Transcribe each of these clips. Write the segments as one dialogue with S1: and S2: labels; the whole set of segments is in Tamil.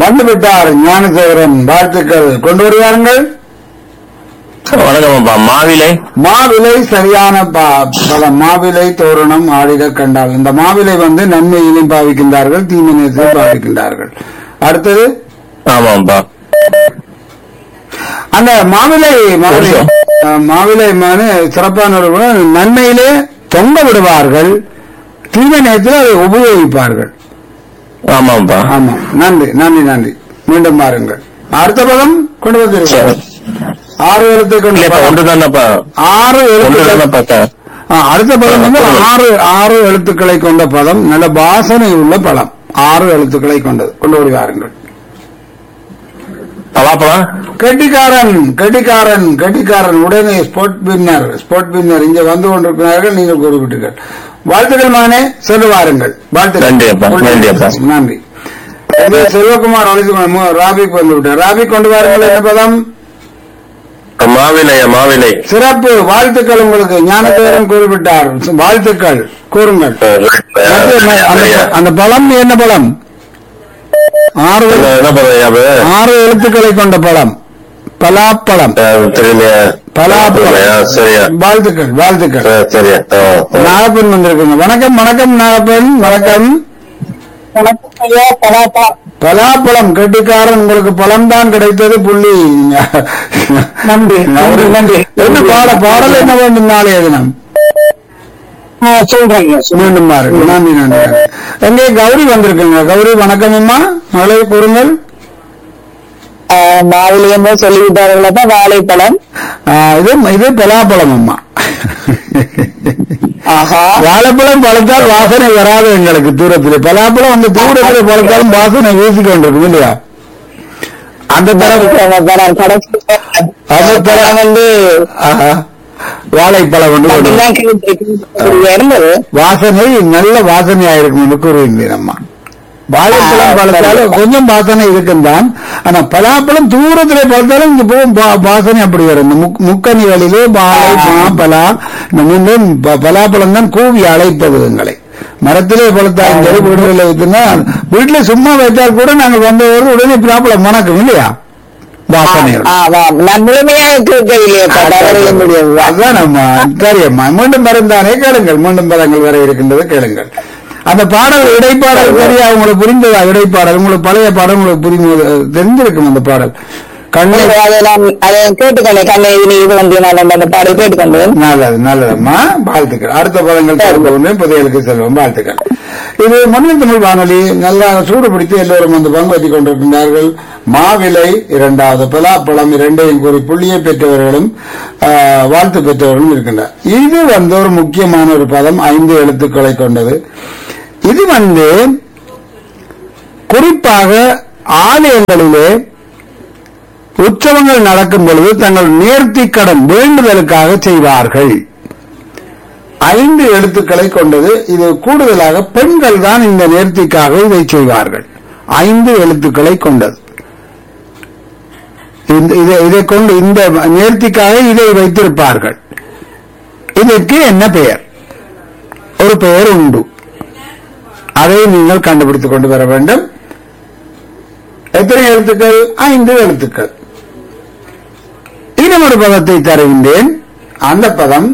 S1: வந்துவிட்டார் ஞானசேகரன் வாழ்த்துக்கள் கொண்டு வருவாருங்கள்
S2: வணக்கம் அப்பா மாவிலை
S1: மாவிலை சரியான ப- பலம் மாவிலை தோரணம் ஆடிட கண்டால் இந்த மாவிலை வந்து நன்மையிலும் பாவிக்கின்றார்கள் தீமையிலும் பாவிக்கின்றார்கள் அடுத்தது
S2: ஆமாப்பா
S1: அந்த மாவிலை மாவிலை
S2: வருஷம்.
S1: அஹ், மாவிலை மானு சிறப்பான ஒரு குணம், நன்மையிலே தொங்க விடுவார்கள் தீமை நேரத்தில் அதை உபயோகிப்பார்கள்
S2: ஆமாப்பா
S1: ஆமா நன்றி நன்றி நன்றி மீண்டும் பாருங்கள் அடுத்த பதம் கொண்டு வந்திருக்கோம் ஆறு எழுத்தை கொண்டு
S2: இல்லப்பா
S1: பதம்.
S2: ஒன்று தானப்பா
S1: ஆறு
S2: ஒன்று
S1: எழுத்துக்கள்
S2: தானே பார்த்தேன்
S1: ஆ, அடுத்த பதம் வந்து ஆறு ஆறு எழுத்துக்களை கொண்ட பதம் நல்ல வாசனை உள்ள பழம் ஆறு எழுத்துக்களை கொண்டது கொண்டு ஓடி வாருங்கள்
S2: பலாப்பழம்
S1: கெட்டிக்காரன் கெட்டிக்காரன் கெட்டிக்காரன் உடனே ஸ்போர்ட் வின்னர் ஸ்போர்ட் வின்னர் இங்கே வந்து கொண்டிருக்கிறார்கள் நீங்கள் குறிப்பிட்டீர்கள் வாழ்த்துக்கள் மகனே சென்று வாருங்கள்
S2: நன்றி அப்பா, நன்றி அப்பா.
S1: வாழ்த்துக்கள் நன்றி இது செல்வகுமார் அழைத்து ராபிக் வந்து விட்டார் ராபிக் கொண்டு வாருங்கள் என்ன பதம்
S2: மாவிலை மாவிலை
S1: சிறப்பு வாழ்த்துக்கள் உங்களுக்கு ஞானதேவன் குறிப்பிட்டார் வாழ்த்துக்கள் கூறுங்கள் அந்த- அந்த பழம் என்ன பழம் ஆறு
S2: என்ன என்ன பதம் ஞாபகம்
S1: ஆறு எழுத்துக்களை கொண்ட பழம் பலாப்பழம்
S2: தெரியலையா
S1: பலாப்பழம்
S2: சரியா
S1: வாழ்த்துக்கள் வாழ்த்துக்கள்
S2: ஆ, சரியா ஆ, ஆ.
S1: நாகப்பன் வந்திருக்குங்க வணக்கம் வணக்கம் நாகப்பன் வணக்கம் பலாப்பழம் கெட்டிக்காரன் உங்களுக்கு பழம் தான் கிடைத்தது புள்ளி நன்றி நன்றி நன்றி என்ன பாட பாடல் என்ன வேண்டும் நாளைய தினம் மீண்டும் பாருங்க நன்றி நன்றி நன்றி. எங்கே கௌரி வந்திருக்குங்க கௌரி வணக்கம் அம்மா மகளை கூறுங்கள்
S3: மாவிலியமோ சொல்லிவிட்டார்களப்பா வாழைப்பழம்
S1: ஆ, இது இது பலாப்பழம் அம்மா
S3: ஆஹா
S1: வாழைப்பழம் பழத்தால் வாசனை வராது எங்களுக்கு தூரத்தில் பலாப்பழம் அந்த தூரத்தில் பழத்தாலும் வாசனை வீசிக் கொண்டிருக்கும் இல்லையா அந்த தரம்
S3: நான் கடைசி
S1: அந்த தரம்
S3: வந்து
S1: ஆஹா. வாழைப்பழம் கொண்டு கொண்டு
S3: அப்படிதான் கேள்விப்பட்டிருக்கேன். இருந்தது
S1: வாசனை நல்ல வாசனையா இருக்கும் என்று கூறுகின்றேன் அம்மா வாழைப்பழம் பழத்தாலும் கொஞ்சம் வாசனை இருக்கும் தான் ஆனா பலாப்பழம் தூரத்துல பார்த்தாலும் இங்க போகும் வா- வாசனை அப்படி வரும் இந்த முக்- முக்கணிகளிலே வாழை மா பலா இந்த மூன்றும் ப- பலாப்பழம் தான் கூவி அழைப்பது எங்களை மரத்திலே பழுத்தாலும் சரி வீடுகளில் வைத்துனா வீட்டுல சும்மா வைத்தால் கூட நாங்கள் வந்தவர்கள் உடனே பலாப்பழம் வணக்கம் இல்லையா வாசனை இருக்கும்.
S3: ஆமாம் நான் முழுமையாக கேட்கவில்லையப்பா தவறிட முடியாது
S1: அதான் நம்ம சரியம்மா மீண்டும் மருந்தானே கேளுங்கள் மீண்டும் பதங்கள் வர இருக்கின்றது கேளுங்கள் அந்த பாடல் இடைப்பாடல் சரியா உங்களுக்கு புரிந்ததா இடைப்பாடல் உங்களுக்கு பழைய பாடல் உங்களுக்கு புரிந்து தெரிஞ்சிருக்கும் அந்த பாடல் கண்ணை
S3: அதை நான் அதை கேட்டுக்கொண்டேன் கண்ணை இது இது வந்து நான் அந்த பாடல் கேட்டுக்கொண்டேன்
S1: நல்லது நல்லதம்மா வாழ்த்துக்கள் அடுத்த பதங்கள் தொடர்ந்து புதையலுக்கு செல்வோம் வாழ்த்துக்கள் இது மண்ணில் தமிழ் வானொலி நல்லா சூடு பிடித்து எல்லோரும் வந்து பங்கு வைத்துக் கொண்டிருக்கின்றார்கள் மாவிலை இரண்டாவது பலாப்பழம் இரண்டையும் கூறி புள்ளியை பெற்றவர்களும் ஆ, வாழ்த்து பெற்றவர்களும் இருக்கின்றனர் இது வந்து ஒரு முக்கியமான ஒரு பதம் ஐந்து எழுத்துக்களை கொண்டது இது வந்து குறிப்பாக ஆலயங்களிலே உற்சவங்கள் நடக்கும் பொழுது தங்கள் நேர்த்திக் கடன் வேண்டுதலுக்காக செய்வார்கள் ஐந்து எழுத்துக்களை கொண்டது இது கூடுதலாக பெண்கள் தான் இந்த நேர்த்திக்காக இதை செய்வார்கள் ஐந்து எழுத்துக்களை கொண்டது இந்த- இதை இதை கொண்டு இந்த நேர்த்திக்காக இதை வைத்திருப்பார்கள் இதற்கு என்ன பெயர் ஒரு பெயர் உண்டு அதை நீங்கள் கண்டுபிடித்துக் கொண்டு வர வேண்டும் எத்தனை எழுத்துக்கள் ஐந்து எழுத்துக்கள் இன்னும் ஒரு பதத்தை தருகின்றேன் அந்த பதம்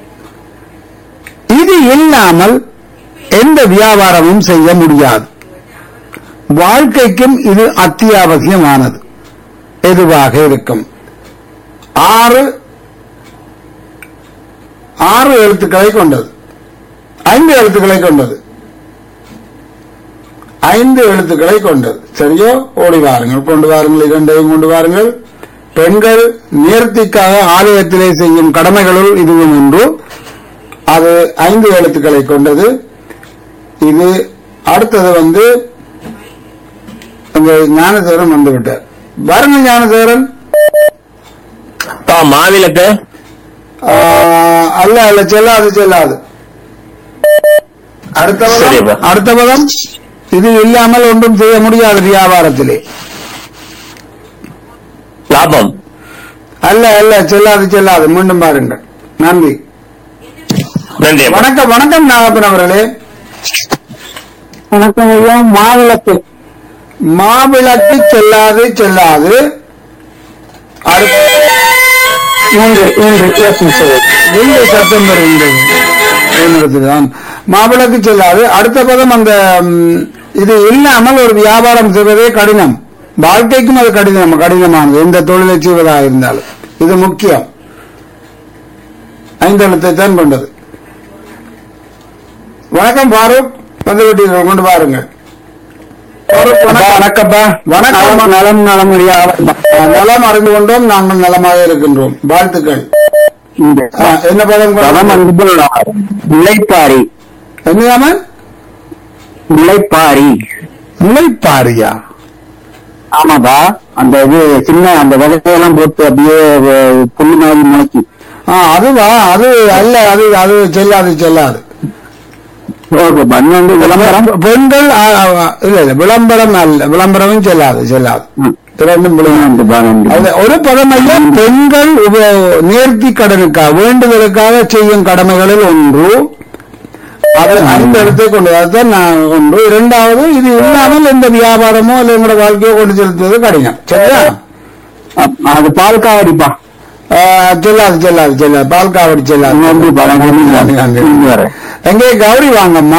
S1: இது இல்லாமல் எந்த வியாபாரமும் செய்ய முடியாது வாழ்க்கைக்கும் இது அத்தியாவசியமானது எதுவாக இருக்கும் ஆறு ஆறு எழுத்துக்களை கொண்டது ஐந்து எழுத்துக்களை கொண்டது ஐந்து எழுத்துக்களை கொண்டது சரியோ ஓடி வாருங்கள் கொண்டு வாருங்கள் இரண்டையும் கொண்டு வாருங்கள் பெண்கள் நேர்த்திக்காக ஆலயத்திலே செய்யும் கடமைகளுள் இதுவும் ஒன்று அது ஐந்து எழுத்துக்களை கொண்டது இது அடுத்தது வந்து உங்க ஞானசேகரன் வந்துவிட்டார் பாருங்க ஞானசேகரன்
S2: அப்பா மாவிலக்கு
S1: ஆஹ், அல்ல அல்ல செல்லாது செல்லாது அடுத்த பதம்
S2: சரிப்பா.
S1: அடுத்த பதம் இது இல்லாமல் ஒன்றும் செய்ய முடியாது வியாபாரத்திலே
S2: லாபம்
S1: அல்ல அல்ல செல்லாது செல்லாது மீண்டும் பாருங்கள் நன்றி
S2: நன்றி அப்பா.
S1: வணக்கம் வணக்கம் நாகப்பன் அவர்களே
S3: வணக்கம் ஐயா மாவிளக்கு
S1: மாவிளக்கு செல்லாது செல்லாது அடுத்த
S3: மூன்று மூன்று யோசனை செய்வது
S1: வெள்ளை சத்தம் வருகின்றது என்னிடத்துதான் மாவிளக்கு செல்லாது அடுத்த பதம் அந்த ம், இது இல்லாமல் ஒரு வியாபாரம் செய்வதே கடினம் வாழ்க்கைக்கும் அது கடினம் கடினமானது எந்த தொழிலை செய்வதாக இருந்தாலும் இது முக்கியம் ஐந்தெழுத்தை தான் கொண்டது வணக்கம் பாரூக் வந்து விட்டீர்கள் கொண்டு பாருங்கள் பாரூக், வணக்கம்.
S3: வணக்கப்பா
S1: வணக்கம்.
S3: நலம் நலம் ஐயா
S1: நலம் அறிந்து கொண்டோம் நாங்கள் நலமாக இருக்கின்றோம் வாழ்த்துக்கள்
S3: இந்த
S1: ஆ, என்ன பதம்
S3: பதம்
S1: கொண்டது?
S3: வந்து முளைப்பாரி
S1: என்னதாம
S3: முளைப்பாரி
S1: முளைப்பாரியா
S3: ஆமாப்பா அந்த இது சின்ன அந்த விதையெல்லாம் போட்டு அப்படியே அஹ், புல்லு மாதிரி முளைக்கு
S1: ஆ அதுவா அது அல்ல அது அது செல்லாது செல்லாது
S3: ஓகேப்பா இன்னும் வந்து விளம்பரம்
S1: பெண்கள் ஆ, ஆ, இல்ல இல்ல விளம்பரம் அல்ல விளம்பரமும் செல்லாது செல்லாது
S3: ம்.
S1: இரண்டும் விளம்பரம்.
S3: நன்றிப்பா நன்றி
S1: அது ஒரு பதம் அல்ல பெண்கள் உப- நேர்த்தி கடனுக்காக வேண்டுதலுக்காக செய்யும் கடமைகளில் ஒன்று அது அந்த இடத்தை கொண்டு அதுதான் நான் ஒன்று இரண்டாவது இது இல்லாமல் எந்த வியாபாரமோ இல்லை எங்களோட வாழ்க்கையோ கொண்டு செலுத்துவது கடினம் சரியா
S3: அ- அது பால் காவடிப்பா
S1: ஆ, செல்லாது செல்லாது செல்லாது பால் காவடி செல்லாது
S3: நன்றிப்பா நன்றி
S1: நன்றி, நன்றி.
S3: நன்றி வரேன்
S1: எங்கே கௌரி வாங்கம்மா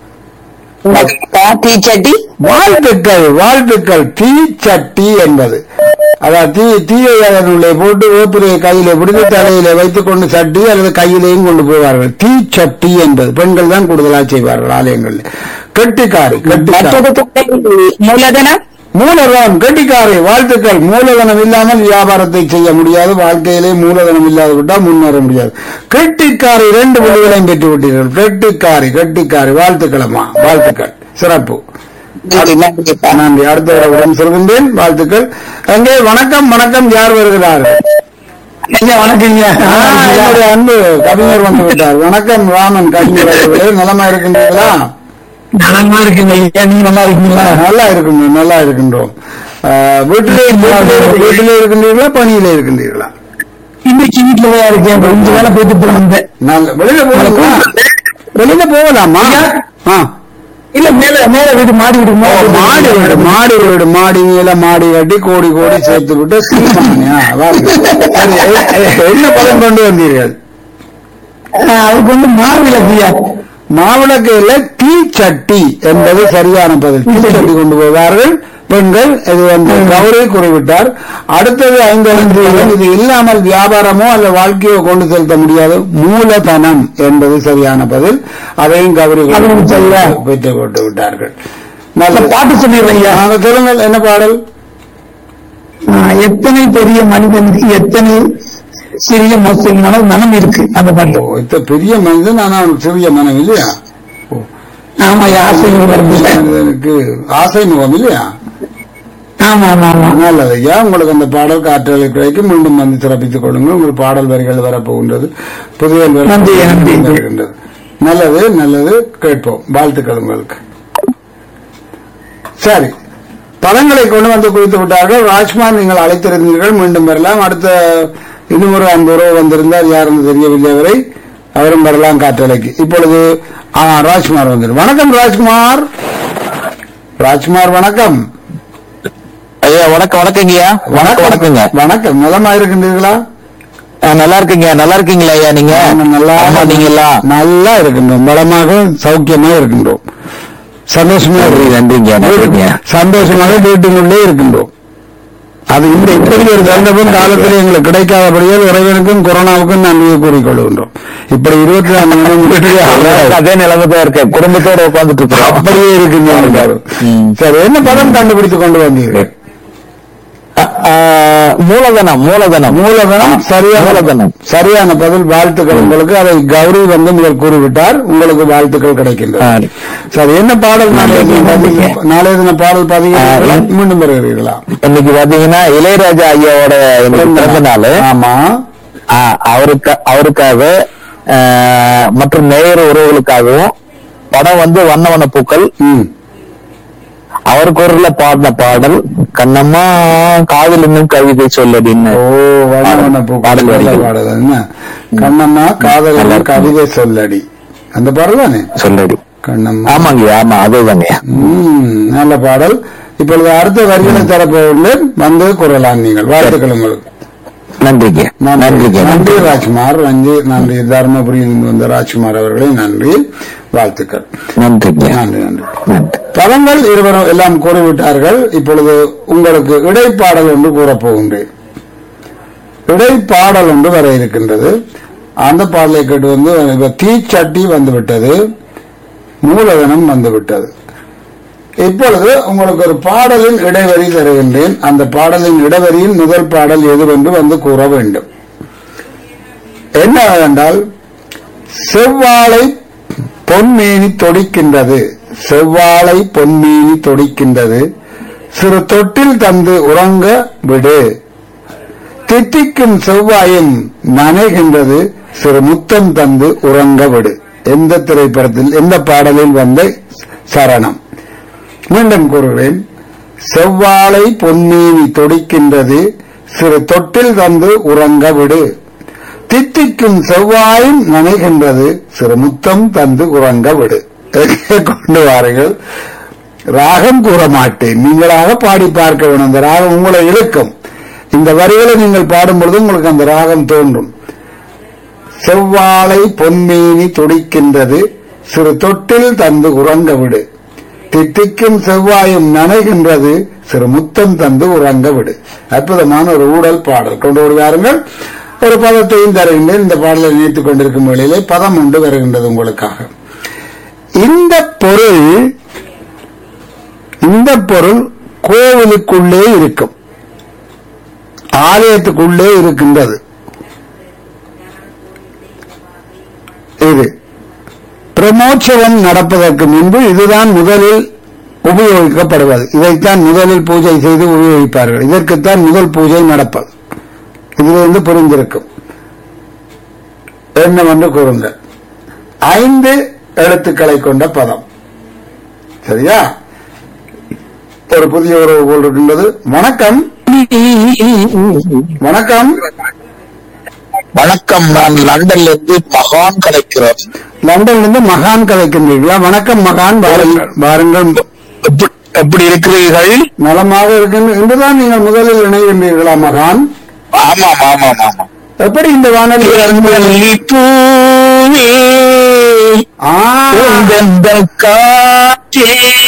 S3: தீச்சட்டி
S1: வாழ்த்துக்கள் வாழ்த்துக்கள் தீ சட்டி என்பது அதான் தீ தீயை அதனுள்ளே போட்டு வேப்பிலையை கையில பிடித்து தலையில வைத்துக் கொண்டு சட்டி அல்லது கையிலேயும் கொண்டு போவார்கள் தீ சட்டி என்பது பெண்கள் தான் கூடுதலாக செய்வார்கள் ஆலயங்களில் கெட்டிக்காரி கெட்டிக்காரி
S3: மூலதனம்
S1: மூலதனம் கெட்டிக்காரி வாழ்த்துக்கள் மூலதனம் இல்லாமல் வியாபாரத்தை செய்ய முடியாது வாழ்க்கையிலே மூலதனம் இல்லாது விட்டால் முன்னேற முடியாது கெட்டிக்காரி இரண்டு புள்ளிகளையும் பெற்று விட்டீர்கள் கெட்டிக்காரி கெட்டிக்காரி வாழ்த்துக்களம்மா வாழ்த்துக்கள் சிறப்பு
S3: நன்றி நன்றிப்பா
S1: நன்றி அடுத்தவர்களுடன் சொல்கின்றேன் வாழ்த்துக்கள் அங்கே வணக்கம் வணக்கம் யார் வருகிறார்கள்
S3: ஐயா வணக்கங்க
S1: ஆ, என்னுடைய அன்பு கவிஞர் வந்து விட்டார் வணக்கம் ராமன் கவிஞர் அவர்களே நலமா இருக்கின்றீர்களா
S3: நலமா இருக்குங்க ஐயா நீங்க நல்லா இருக்கீங்களா
S1: நல்லா இருக்கின்றோம் நல்லா இருக்கின்றோம் ஆ, வீட்டிலே வீட்டிலே- வீட்டிலே இருக்கின்றீர்களா பணியிலே இருக்கின்றீர்களா
S3: இன்னைக்கு வீட்டுல தான் இருக்கேன் கொஞ்ச வேலை போயிட்டு போல வந்தேன்
S1: நல்ல வெளியில போகலாமா வெளியில போகலாமா ஆ.
S3: இல்ல மேல மேல வீடு மாடி வீடு
S1: ஓ, மாடி வீடு மாடி வீடு மாடி மேல மாடி கட்டி கோடி கோடி சேர்த்து விட்டு சீமானியா வாருங்க. சரி, எ- எ- என்ன பதம் கொண்டு வந்தீர்கள்
S3: அதுக்கு வந்து மாவிளக்கு
S1: மாவிளக்கையில தீச்சட்டி என்பது சரியான பதில் தீச்சட்டி கொண்டு போவார்கள் பெண்கள் இது வந்து கௌரி குறிவிட்டார் அடுத்தது ஐந்து ஐந்து இது இல்லாமல் வியாபாரமோ அல்ல வாழ்க்கையோ கொண்டு செலுத்த முடியாது மூலதனம் என்பது சரியான பதில் அதையும் கௌரி
S3: அதுவும் சரியா?
S1: பெற்றுக் கொண்டு விட்டார்கள்
S3: நல்ல
S1: நல்லது
S3: பாட்டு சொல்லிடுறேன் ஐயா
S1: நாங்க சொல்லுங்கள் என்ன பாடல்
S3: ஆஹ் எத்தனை பெரிய மனிதனுக்கு எத்தனை சிறிய மோசமான மனம் இருக்கு அந்த
S1: ஓ,
S3: பாட்டு
S1: இத்த பெரிய மனிதன் ஆனா அவனுக்கு சிறிய மனம் இல்லையா
S3: ஆமா ஆசைகள் வருது
S1: மனிதனுக்கு ஆசை முகம் இல்லையா
S3: ஆமா ஆமா ஆமா
S1: நல்லது ஐயா உங்களுக்கு அந்த பாடல் காற்றலை கிடைக்கும் மீண்டும் வந்து சிறப்பித்துக் கொள்ளுங்கள் உங்கள் பாடல் வரிகள் வரப்போகின்றது புதிய
S3: நன்றி, நன்றி.
S1: வருகின்றது நல்லது நல்லது கேட்போம் வாழ்த்துக்கள் உங்களுக்கு சரி படங்களை கொண்டு வந்து கொடுத்து விட்டார்கள் ராஜ்குமார் நீங்கள் அழைத்திருந்தீர்கள் மீண்டும் வரலாம் அடுத்த இன்னும் ஒரு அன்பு உறவு வந்திருந்தார் யார் என்று தெரியவில்லை அவரை அவரும் வரலாம் காற்றலைக்கு இப்பொழுது ஆ, ராஜ்குமார் வந்தார் வணக்கம் ராஜ்குமார் ராஜ்குமார் வணக்கம்
S2: ஐயா வணக்கம் வணக்கங்கய்யா வணக்கம் வணக்கங்க
S1: வணக்கம் நலமா இருக்கின்றீர்களா
S2: ஆ, நல்லா இருக்கீங்க நல்லா இருக்கீங்களா ஐயா நீங்க
S1: நாங்க நல்லா
S2: ஆமா, நீங்களா
S1: நல்லா இருக்கின்றோம் பலமாக சௌக்கியமா இருக்கின்றோம் சந்தோஷமா
S2: நன்றி
S1: இருக்கிறோம்.
S2: நன்றிங்க நன்றிங்க
S1: சந்தோஷமாக வீட்டுக்குள்ளே இருக்கின்றோம் அது இந்த இப்படி ஒரு சந்தர்ப்பம் காலத்தில் எங்களுக்கு கிடைக்காதபடியால் இறைவனுக்கும் கொரோனாவுக்கும் நன்றியை கூறிக்கொள்கின்றோம் இப்படி இருபத்தி நாலு மணி நேரம் வீட்டிலே அவ்வளவு
S2: அதே நிலைமை தான் இருக்கேன் குடும்பத்தோட உட்காந்துட்டு இருக்கிறோம்
S1: அப்படியே இருக்கின்றோம்
S2: ம்.
S1: சரி என்ன பதம் கண்டுபிடித்துக் கொண்டு வந்தீர்கள்
S2: ஆ, ஆ, மூலதனம் மூலதனம்
S1: மூலதனம் சரியான
S2: மூலதனம்
S1: சரியான பதில் வாழ்த்துக்கள் உங்களுக்கு அதை கௌரி வந்து முதல் கூறிவிட்டார் உங்களுக்கு வாழ்த்துக்கள் கிடைக்கின்றது
S2: ஆ.
S1: சரி என்ன பாடல் நாளைய தினம் பதிவு- நாளைய தின பாடல் பதிவு மீண்டும் வருகிறீர்களா
S2: இன்னைக்கு பாத்தீங்கன்னா இளையராஜா ஐயாவோட இன்னைக்கு பிறந்த நாள்
S1: ஆமா
S2: அவருக்கு அவருக்காக ஆ, மற்றும் நேயர் உறவுகளுக்காகவும் படம் வந்து வண்ண வண்ண பூக்கள்
S1: ம்
S2: அவர் குரல்ல பாடின பாடல் கண்ணம்மா காதல் இன்னும் கவிதை சொல்லடின்னு
S1: ஓ வண்ண பூ
S2: பாடல்
S1: நல்ல
S2: வரிகள்.
S1: பாடல் என்ன கண்ணம்மா காதல் கவிதை சொல்லடி அந்த பாடல் தானே
S2: சொல்லடி
S1: கண்ணம்மா
S2: ஆமாங்க ஆமா அதுதாங்க
S1: ம், நல்ல பாடல் இப்பொழுது அடுத்த வரிகளை தரப்போகிறேன் வந்து கூறலாம் நீங்கள் வாழ்த்துக்கள் உங்களுக்கு
S2: நன்றிங்க
S1: நன்றி
S2: நன்றிங்க
S1: நன்றி ராஜ்குமார் நன்றி நன்றி தர்மபுரியில் வந்த ராஜ்குமார் அவர்களே நன்றி வாழ்த்துக்கள்
S2: நன்றிங்க
S1: நன்றி நன்றி
S2: நன்றி
S1: பதங்கள் இருவரும் எல்லாம் கூறிவிட்டார்கள் இப்பொழுது உங்களுக்கு இடைப்பாடல் ஒன்று கூறப்போகின்றேன் இடைப்பாடல் ஒன்று வர இருக்கின்றது அந்த பாடலை கேட்டு வந்து இப்ப தீச்சட்டி வந்துவிட்டது மூலதனம் வந்துவிட்டது இப்பொழுது உங்களுக்கு ஒரு பாடலின் இடைவெளி தருகின்றேன் அந்த பாடலின் இடைவெளியின் முதல் பாடல் எதுவென்று வந்து கூற வேண்டும் என்ன என்றால் செவ்வாழை பொன்மேனி தொடிக்கின்றது செவ்வாழை பொன்மேனி தொடிக்கின்றது சிறு தொட்டில் தந்து உறங்க விடு தித்திக்கும் செவ்வாயும் நனைகின்றது சிறு முத்தம் தந்து உறங்க விடு எந்த திரைப்படத்தில் எந்த பாடலில் வந்த சரணம் மீண்டும் கூறுகிறேன் செவ்வாழை பொன்னீனி தொடிக்கின்றது சிறு தொட்டில் தந்து உறங்க விடு தித்திக்கும் செவ்வாயும் நனைகின்றது சிறு முத்தம் தந்து உறங்க விடு கொண்டு வாருங்கள் ராகம் கூற மாட்டேன் நீங்களாக பாடி பார்க்க வேண்டும் அந்த ராகம் உங்களை இழுக்கும் இந்த வரிகளை நீங்கள் பாடும் பொழுது உங்களுக்கு அந்த ராகம் தோன்றும் செவ்வாழை பொன்மேனி துடிக்கின்றது சிறு தொட்டில் தந்து உறங்க விடு தித்திக்கும் செவ்வாயும் நனைகின்றது சிறு முத்தம் தந்து உறங்க விடு அற்புதமான ஒரு ஊடல் பாடல் கொண்டு வருவாருங்கள் ஒரு பதத்தையும் தருகின்றேன் இந்த பாடலை நினைத்துக் கொண்டிருக்கும் வேளையிலே பதம் உண்டு வருகின்றது உங்களுக்காக இந்த பொருள் இந்த பொருள் கோவிலுக்குள்ளே இருக்கும் ஆலயத்துக்குள்ளே இருக்கின்றது இது பிரமோற்சவம் நடப்பதற்கு முன்பு இதுதான் முதலில் உபயோகிக்கப்படுவது இதைத்தான் முதலில் பூஜை செய்து உபயோகிப்பார்கள் இதற்குத்தான் முதல் பூஜை நடப்பது இதிலிருந்து புரிந்திருக்கும் என்னவென்று கூறுங்கள் ஐந்து எழுத்துக்களை கொண்ட பதம் சரியா ஒரு புதிய உறவு போல் இருக்கின்றது வணக்கம் வணக்கம்
S2: வணக்கம் நான் லண்டன்ல இருந்து மகான் கலைக்கிறேன்
S1: லண்டன்ல இருந்து மகான் கலைக்கின்றீர்களா வணக்கம் மகான் வாருங்கள் வாருங்கள்
S2: எப்படி- எப்படி இருக்கிறீர்கள்
S1: நலமாக இருக்கின்ற இன்றுதான் நீங்கள் முதலில் இணைகின்றீர்களா மகான்
S2: ஆமாம் ஆமாம் ஆமாம்
S1: எப்படி இந்த வானொலி
S2: பூவே
S1: ஆ,
S2: உந்தன் காற்றே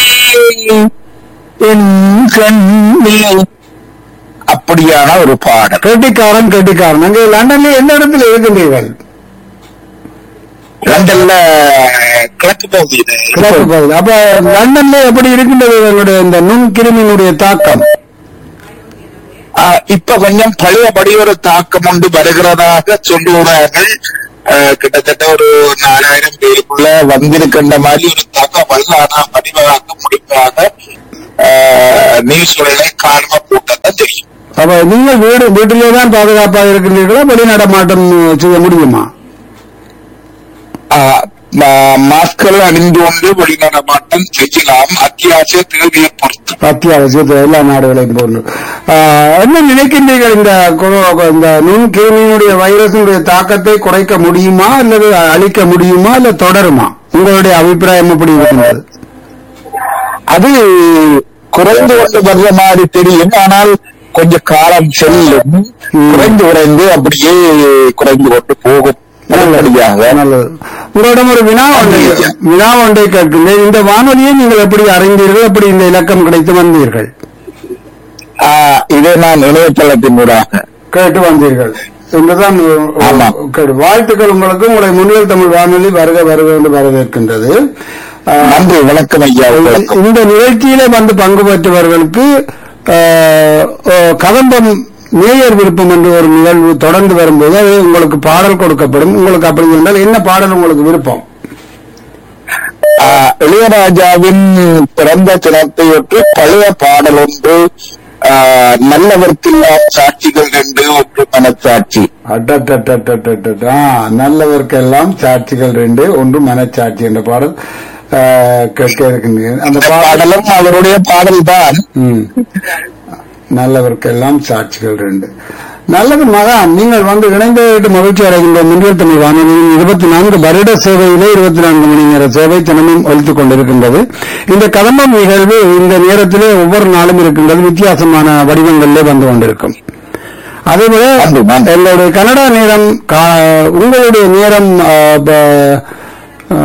S2: என் கண்ணில் அப்படியான ஒரு பாடல்
S1: கெட்டிக்காரன் கெட்டிக்காரன் அங்கே லண்டன்ல எந்த இடத்துல இருக்கின்றீர்கள்
S2: லண்டன்ல கிழக்கு பகுதியில்
S1: கிழக்கு பகுதி அப்ப லண்டன்ல எப்படி இருக்கின்றது உங்களுடைய இந்த நுண்கிருமியினுடைய தாக்கம்
S2: ஆ, இப்ப கொஞ்சம் பழையபடி ஒரு தாக்கம் ஒன்று வருகிறதாக சொல்லுகிறார்கள் ஆ, கிட்டத்தட்ட ஒரு நாலாயிரம் பேருக்குள்ள வந்திருக்கின்ற மாதிரி ஒரு தகவல் ஆனா பதிவாக முடிப்பாக நியூஸ்களை காரணமா போட்டதான் தெரியும்
S1: அப்ப நீங்கள் வீடு வீட்டிலே தான் பாதுகாப்பாக இருக்கின்றீர்களா வெளிநடமாட்டம் செய்ய முடியுமா
S2: ஆ, மா- மாஸ்கள் அணிந்து கொண்டு வெளிநடமாட்டம் செய்யலாம் அத்தியாவசிய தேவையை பொறுத்து
S1: அத்தியாவசியத்தை எல்லா நாடுகளையும் போன்று ஆஹ், என்ன நினைக்கின்றீர்கள் இந்த கொரோ- இந்த நுண்கிருமியினுடைய வைரஸினுடைய தாக்கத்தை குறைக்க முடியுமா அல்லது அழிக்க முடியுமா இல்ல தொடருமா உங்களுடைய அபிப்பிராயம் எப்படி இருக்கின்றது
S2: அது குறைந்து கொண்டு வர்ற மாதிரி தெரியும் ஆனால் கொஞ்சம் காலம் செல்லும்
S1: ம்.
S2: குறைந்து குறைந்து அப்படியே குறைந்து கொண்டு போகும் நல்லபடியாக
S1: நல்லது உங்களிடம் ஒரு வினா ஒன்றை வினா ஒன்றை கேட்கின்றேன் இந்த வானொலியை நீங்கள் எப்படி அறிந்தீர்கள் எப்படி இந்த இலக்கம் கிடைத்து வந்தீர்கள்
S2: ஆ, இதை நான் இணையதளத்தின் ஊடாக
S1: கேட்டு வந்தீர்கள் என்றுதான்
S2: ஆமா.
S1: கேட்டு- வாழ்த்துக்கள் உங்களுக்கு உங்களுடைய முன்னில் தமிழ் வானொலி வருக வருக என்று வரவேற்கின்றது ஆஹ்,
S2: நன்றி வணக்கம் ஐயா வணக்கம்
S1: இந்த நிகழ்ச்சியில வந்து பங்கு பெற்றவர்களுக்கு ஆஹ், ஆஹ், கதம்பம் நேயர் விருப்பம் என்று ஒரு நிகழ்வு தொடர்ந்து வரும்போது அது உங்களுக்கு பாடல் கொடுக்கப்படும் உங்களுக்கு அப்படி என்றால் என்ன பாடல் உங்களுக்கு விருப்பம்
S2: ஆ, இளையராஜாவின் பிறந்த தினத்தையொட்டி பழைய பாடல் ஒன்று ஆ, நல்லவர்க்கெல்லாம் சாட்சிகள் ரெண்டு ஒன்று மனச்சாட்சி
S1: அட்டட்டட்டட்டட்டட்ட. ஆ, நல்லவர்க்கெல்லாம் சாட்சிகள் ரெண்டு ஒன்று மனச்சாட்சி என்ற பாடல் ஆஹ், கேட்க இருக்கின்றேன் அந்த
S2: இந்த
S1: பாடல்
S2: பாடலும் அவருடைய பாடல் தான்
S1: ம். நல்லவர்க்கெல்லாம் சாட்சிகள் ரெண்டு நல்லது மகான் நீங்கள் வந்து இணைந்து மகிழ்ச்சி அடைகின்ற முன்னில் தமிழ் வானொலியின் இருபத்தி நான்கு வருட சேவையிலே இருபத்தி நான்கு மணி நேர சேவை தினமும் ஒலித்துக் கொண்டிருக்கின்றது இந்த கதம்பம் நிகழ்வு இந்த நேரத்திலே ஒவ்வொரு நாளும் இருக்கின்றது வித்தியாசமான வடிவங்களிலே வந்து கொண்டிருக்கும் அதேபோல
S2: நன்றி, நன்றி.
S1: எங்களுடைய கனடா நேரம் கா- உங்களுடைய நேரம் ஆ, ப- ஆ,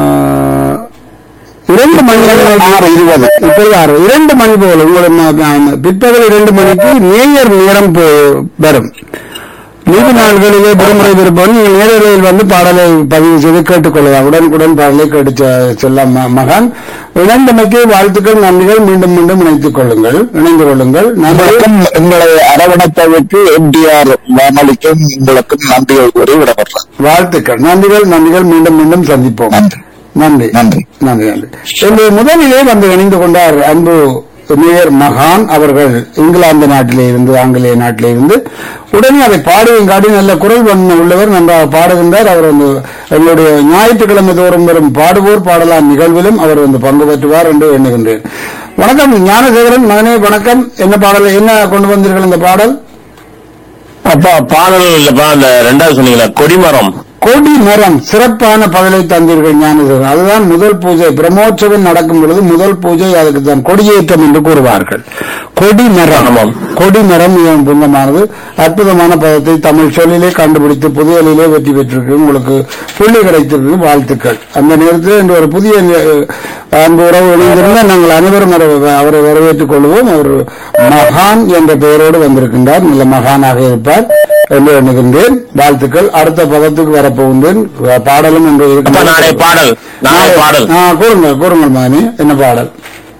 S1: இரண்டு மணி
S2: ஆறு இருபது.
S1: இப்போது ஆறு இரண்டு மணி போல உங்களுடைய ம- ம- பிற்பகல் இரண்டு மணிக்கு நேயர் நேரம் போ- வரும் நீதி நாள்களிலே விடுமுறை விருப்பம் நீங்கள் நேரலையில் வந்து பாடலை பதிவு செய்து கேட்டுக்கொள்ளலாம் உடனுக்குடன் பாடலை கேட்டு செ- செல்லம் ம- மகான் இணைந்தமைக்கு வாழ்த்துக்கள் நன்றிகள் மீண்டும் மீண்டும் இணைத்துக் கொள்ளுங்கள் இணைந்து கொள்ளுங்கள் நன்றி
S2: உங்களுக்கும் உங்களை அரவணைத்ததற்கு எம்டிஆர் வானொலிக்கும் உங்களுக்கும் நன்றிகள் கூறி விடப்படுறேன்
S1: வாழ்த்துக்கள் நன்றிகள் நன்றிகள் மீண்டும் மீண்டும் சந்திப்போம்
S2: நன்றி.
S1: நன்றி
S2: நன்றி.
S1: நன்றி நன்றி என்னுடைய முதலிலே வந்து இணைந்து கொண்டார் அன்பு மேயர் மகான் அவர்கள் இங்கிலாந்து நாட்டிலே இருந்து ஆங்கிலேய நாட்டிலே இருந்து உடனே அதை பாடுவதும் காட்டி நல்ல குரல் வன்மை உள்ளவர் நன்றாக பாடுகின்றார் அவர் வந்து எங்களுடைய ஞாயிற்றுக்கிழமை தோறும் வரும் பாடுவோர் பாடலாம் நிகழ்விலும் அவர் வந்து பங்கு பெற்றுவார் என்று எண்ணுகின்றேன் வணக்கம் ஞானசேகரன் மகனே வணக்கம் என்ன பாடல் என்ன கொண்டு வந்தீர்கள் இந்த பாடல்
S4: அப்பா பாடல் இல்லப்பா அந்த ரெண்டாவது சொன்னீங்களா கொடிமரம்
S1: கொடி மரம் சிறப்பான பதிலை தந்தீர்கள் ஞானசேகரன் அதுதான் முதல் பூஜை பிரம்மோற்சவம் நடக்கும் பொழுது முதல் பூஜை அதுக்கு தான் கொடியேற்றம் என்று கூறுவார்கள் கொடி மரம்
S4: ஆமாம்.
S1: கொடி மரம் மிகவும் புனிதமானது அற்புதமான பதத்தை தமிழ் சொல்லிலே கண்டுபிடித்து புதியலிலே வெற்றி பெற்றிருக்கு உங்களுக்கு புள்ளி கிடைத்திருக்கு வாழ்த்துக்கள் அந்த நேரத்தில் இன்று ஒரு புதிய அஹ், அன்பு உறவு இணைந்திருந்தால் நாங்கள் அனைவரும் அவரை- அவரை வரவேற்றுக் கொள்வோம் அவர் மகான் என்ற பெயரோடு வந்திருக்கின்றார் நல்ல மகானாக இருப்பார் என்று எண்ணுகின்றேன் வாழ்த்துக்கள் அடுத்த பதத்துக்கு வரப்போகின்றேன் பாடலும் என்று
S4: அப்பா நாளை
S1: இருக்கின்றது.
S4: பாடல் நாளை பாடல்
S1: ஆ, கூறுங்கள் கூறுங்கள் மகனே என்ன பாடல்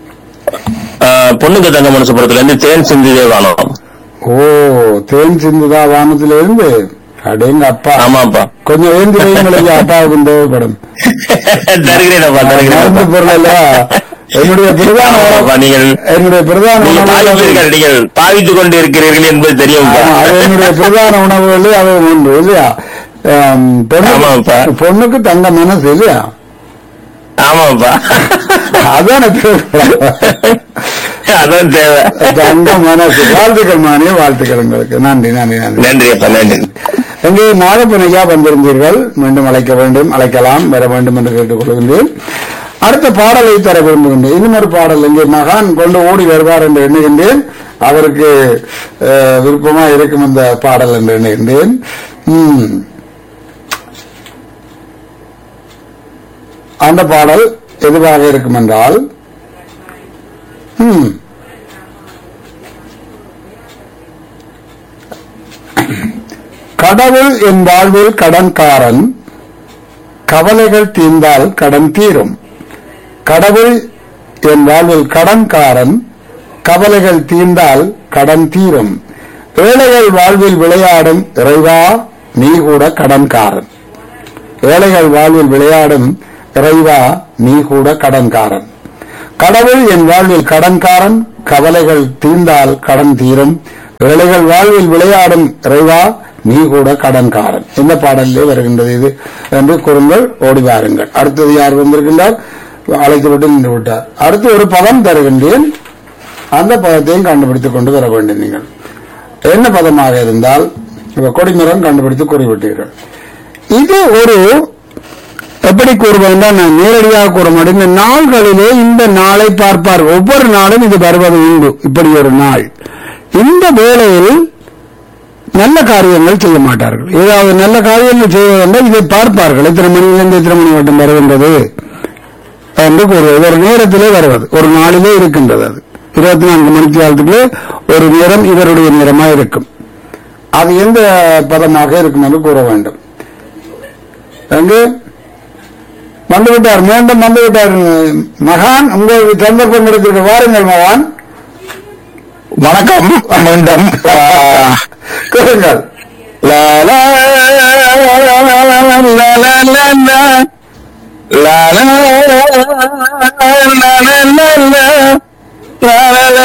S4: ஆஹ், பொண்ணுக்கு தங்க மனசுபுரத்துல இருந்து தேன் சிந்திதே காணும்
S1: ஓ தேன் சிந்துதா வானத்திலிருந்து அடேங்க அப்பா
S4: ஆமாப்பா
S1: கொஞ்சம் ஏந்தி வைங்களுக்கு அப்பாவுக்கு தேவைப்படும்
S4: தருகிறேனப்பா
S1: மருந்து
S4: தருகிறேன்
S1: பொருள் இல்ல என்னுடைய பிரதான
S4: ஆமாப்பா, நீங்கள்
S1: என்னுடைய பிரதான
S4: நீங்க
S1: உணவுகள்
S4: பாவிப்பீர்கள் நீங்கள் பாவித்துக் கொண்டு இருக்கிறீர்கள் என்பது தெரியும்
S1: ஆமா, அது என்னுடைய பிரதான உணவுகள் அவை ஒன்று இல்லையா ஆம்,
S4: ஆமாப்பா.
S1: பொண்ணுக்கு பொண்ணுக்கு தங்க மனசு இல்லையா
S4: ஆமாப்பா
S1: அதான்
S4: அதான் தேவை
S1: தங்க மனசு வாழ்த்துக்கள் மானிய வாழ்த்துக்கள் உங்களுக்கு நன்றி நன்றி நன்றி
S4: நன்றி அப்பா நன்றி
S1: எங்கே நாகப்பனையா வந்திருந்தீர்கள் மீண்டும் அழைக்க வேண்டும் அழைக்கலாம் வர வேண்டும் என்று கேட்டுக்கொள்கின்றேன் அடுத்த பாடலை தர விரும்புகின்றேன் இன்னும் ஒரு பாடல் இங்கே மகான் கொண்டு ஓடி வருவார் என்று எண்ணுகின்றேன் அவருக்கு அஹ், விருப்பமா இருக்கும் இந்த பாடல் என்று எண்ணுகின்றேன் ம். அந்த பாடல் எதுவாக இருக்கும் என்றால் ம் கடவுள் என் வாழ்வில் கடன்காரன் கவலைகள் தீர்ந்தால் கடன் தீரும் கடவுள் என் வாழ்வில் கடன்காரன் கவலைகள் தீர்ந்தால் கடன் தீரும் ஏழைகள் வாழ்வில் விளையாடும் இறைவா நீ கூட கடன்காரன் ஏழைகள் வாழ்வில் விளையாடும் இறைவா நீ கூட கடன்காரன் கடவுள் என் வாழ்வில் கடன்காரன் கவலைகள் தீர்ந்தால் கடன் தீரும் ஏழைகள் வாழ்வில் விளையாடும் இறைவா நீ கூட கடன்காரன் இந்த பாடலிலே வருகின்றது இது என்று கூறுங்கள் ஓடி வாருங்கள் அடுத்தது யார் வந்திருக்கின்றார் அழைத்து விட்டு நின்று விட்டார் அடுத்து ஒரு பதம் தருகின்றேன் அந்த பதத்தையும் கண்டுபிடித்துக் கொண்டு வர வேண்டும் நீங்கள் என்ன பதமாக இருந்தால் இப்ப கொடிமரம் கண்டுபிடித்து கூறிவிட்டீர்கள் இது ஒரு எப்படி கூறுவதுன்னா நான் நேரடியாக கூற மாட்டேன் இந்த நாள்களிலே இந்த நாளை பார்ப்பார் ஒவ்வொரு நாளும் இது வருவது உண்டு இப்படி ஒரு நாள் இந்த வேளையில் நல்ல காரியங்கள் செய்ய மாட்டார்கள் ஏதாவது நல்ல காரியங்கள் செய்வதென்றால் இதை பார்ப்பார்கள் எத்தனை மணியிலிருந்து எத்தனை மணி மட்டும் வருகின்றது என்று கூறுவது ஒரு நேரத்திலே வருவது ஒரு நாளிலே இருக்கின்றது அது இருபத்தி நான்கு மணி காலத்துக்குள்ளே ஒரு நேரம் இவருடைய நேரமாக இருக்கும் அது எந்த பதமாக இருக்கும் என்று கூற வேண்டும் அங்கு வந்துவிட்டார் மீண்டும் வந்துவிட்டார் மகான் உங்களுக்கு சந்தர்ப்பம் இருக்கிற வாருங்கள் மகான்
S2: வணக்கம் மீண்டும் ஆஹ்,
S1: கூறுங்கள்
S2: லா, லா, லா, லா, லா, லா, லா, லா, லா, லா. லா, லா, லா, லா, லா, லா, லா. லா, லா, லா,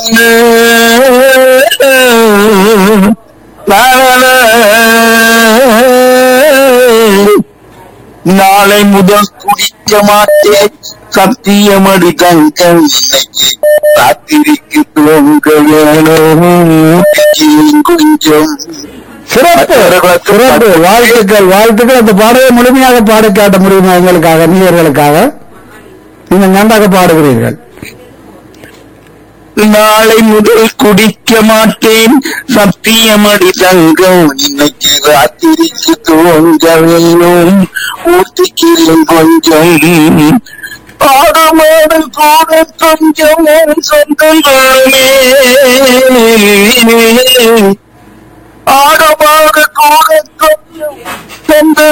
S2: லா, லா, லா. நாளை முதல் குடிக்க மாட்டேன் சத்தியமடி தங்கம் இன்னைக்கு ராத்திரிக்கு தூங்க வேணும் கொஞ்சம் கொஞ்சம்
S1: சிறப்பு சிறப்பு வாழ்த்துக்கள் வாழ்த்துக்கள் அந்த பாடலை முழுமையாக பாட காட்ட முடியுமா எங்களுக்காக நீயர்களுக்காக நீங்கள் நன்றாக பாடுகிறீர்கள்
S2: நாளை முதல் குடிக்க மாட்டேன் சத்தியமடி தங்கம் இன்னைக்கு ராத்திரிக்கு தூங்க வேணும் ஊத்திக்கிறேன் கொஞ்சம் ஆடுமாடு கூட கொஞ்சம் சொந்தங்களுமே ஆடுமாடு கூட கொஞ்சம் சொந்த